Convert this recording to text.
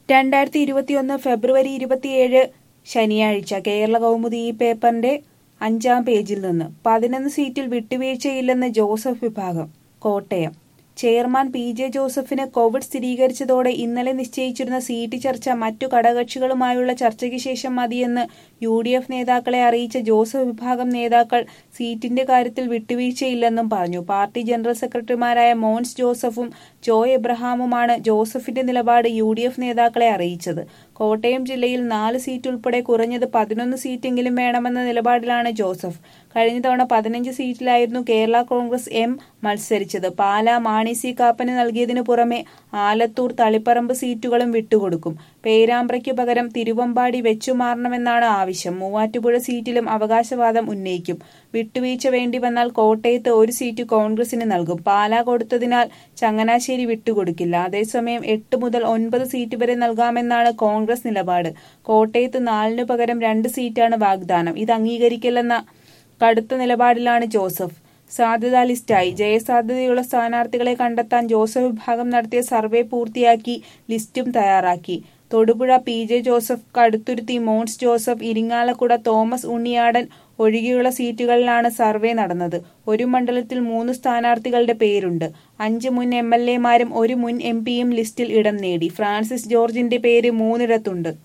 രണ്ടായിരത്തി ഇരുപത്തിയൊന്ന് ഫെബ്രുവരി ഇരുപത്തിയേഴ് ശനിയാഴ്ച കേരള കൗമുദി ഈ പേപ്പറിന്റെ അഞ്ചാം പേജിൽ നിന്ന് പതിനൊന്ന് സീറ്റിൽ വിട്ടുവീഴ്ചയില്ലെന്ന് ജോസഫ് വിഭാഗം കോട്ടയം ചെയർമാൻ പി ജെ ജോസഫിന് കോവിഡ് സ്ഥിരീകരിച്ചതോടെ ഇന്നലെ നിശ്ചയിച്ചിരുന്ന സീറ്റ് ചർച്ച മറ്റു ഘടകകക്ഷികളുമായുള്ള ചർച്ചയ്ക്ക് ശേഷം മതിയെന്ന് യു ഡി എഫ് നേതാക്കളെ അറിയിച്ച ജോസഫ് വിഭാഗം നേതാക്കൾ സീറ്റിന്റെ കാര്യത്തിൽ വിട്ടുവീഴ്ചയില്ലെന്നും പറഞ്ഞു പാർട്ടി ജനറൽ സെക്രട്ടറിമാരായ മോൻസ് ജോസഫും ജോയ് എബ്രഹാമുമാണ് ജോസഫിന്റെ നിലപാട് യു ഡി എഫ് നേതാക്കളെ അറിയിച്ചത് കോട്ടയം ജില്ലയിൽ നാല് സീറ്റ് ഉൾപ്പെടെ കുറഞ്ഞത് പതിനൊന്ന് സീറ്റെങ്കിലും വേണമെന്ന നിലപാടിലാണ് ജോസഫ് കഴിഞ്ഞ തവണ പതിനഞ്ച് സീറ്റിലായിരുന്നു കേരള കോൺഗ്രസ് എം മത്സരിച്ചത് പാല മാണി സി കാപ്പന് നൽകിയതിനു പുറമെ ആലത്തൂർ തളിപ്പറമ്പ് സീറ്റുകളും വിട്ടുകൊടുക്കും പേരാമ്പ്രയ്ക്ക് പകരം തിരുവമ്പാടി വെച്ചുമാറണമെന്നാണ് ആവശ്യം മൂവാറ്റുപുഴ സീറ്റിലും അവകാശവാദം ഉന്നയിക്കും വിട്ടുവീഴ്ച വേണ്ടി വന്നാൽ കോട്ടയത്ത് ഒരു സീറ്റ് കോൺഗ്രസിന് നൽകും പാല കൊടുത്തതിനാൽ ചങ്ങനാശ്ശേരി വിട്ടുകൊടുക്കില്ല അതേസമയം എട്ട് മുതൽ ഒൻപത് സീറ്റ് വരെ നൽകാമെന്നാണ് കോൺഗ്രസ് നിലപാട് കോട്ടയത്ത് നാലിനു പകരം രണ്ട് സീറ്റാണ് വാഗ്ദാനം ഇത് അംഗീകരിക്കില്ലെന്ന കടുത്ത നിലപാടിലാണ് ജോസഫ് സാധ്യതാ ലിസ്റ്റായി ജയസാധ്യതയുള്ള സ്ഥാനാർത്ഥികളെ കണ്ടെത്താൻ ജോസഫ് വിഭാഗം നടത്തിയ സർവേ പൂർത്തിയാക്കി ലിസ്റ്റും തയ്യാറാക്കി തൊടുപുഴ പി ജെ ജോസഫ് കടുത്തുരുത്തി മോൻസ് ജോസഫ് ഇരിങ്ങാലക്കുട തോമസ് ഉണ്ണിയാടൻ ഒഴികെയുള്ള സീറ്റുകളിലാണ് സർവേ നടന്നത് ഒരു മണ്ഡലത്തിൽ മൂന്ന് സ്ഥാനാർത്ഥികളുടെ പേരുണ്ട് അഞ്ച് മുൻ എം എൽ എമാരും ഒരു മുൻ എം പിയും ലിസ്റ്റിൽ ഇടം നേടി ഫ്രാൻസിസ് ജോർജിന്റെ പേര് മൂന്നിടത്തുണ്ട്